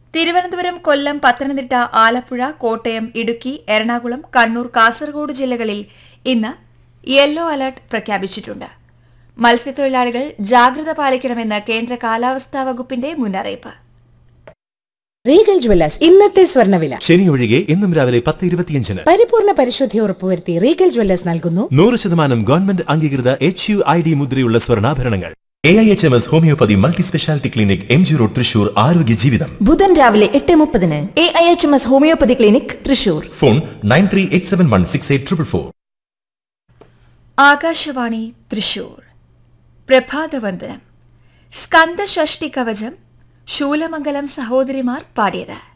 തിരുവനന്തപുരം കൊല്ലം പത്തനംതിട്ട ആലപ്പുഴ കോട്ടയം ഇടുക്കി എറണാകുളം കണ്ണൂർ കാസർഗോഡ് ജില്ലകളിൽ ഇന്ന് yellow alert പ്രഖ്യാപിച്ചിട്ടുണ്ട് മത്സ്യത്തൊഴിലാളികൾ ജാഗ്രത പാലിക്കണമെന്ന് കേന്ദ്ര കാലാവസ്ഥാ വകുപ്പിന്റെ മുന്നറിയിപ്പ് റീഗൽ ജ്വല്ലേഴ്സ് ഇന്നത്തെ സ്വർണ്ണവില ശനി ഒഴികെ ഇന്നും രാവിലെ പത്ത് ഇരുപത്തിയഞ്ചിന് പരിപൂർണ പരിശുദ്ധി ഉറപ്പുവരുത്തി റീഗൽ ജ്വല്ലേഴ്സ് നൽകുന്നു നൂറ് ശതമാനം ഗവൺമെന്റ് അംഗീകൃത എച്ച് യു ഐ ഡി മുദ്രയുള്ള സ്വർണ്ണാഭരണങ്ങൾ A I H M S homeopathy multi speciality clinic M G road Thrissur ആരോഗ്യ ജീവിതം ബുധൻ രാവിലെ എട്ട് മുപ്പതിന് A I H M S homeopathy clinic Thrissur phone nine three eight seven one six eight triple four Akashvani Thrissur പ്രഭാതവന്ദനം സ്കന്ദഷഷ്ടി കവചം ശൂലമംഗലം സഹോദരിമാർ പാടിയത്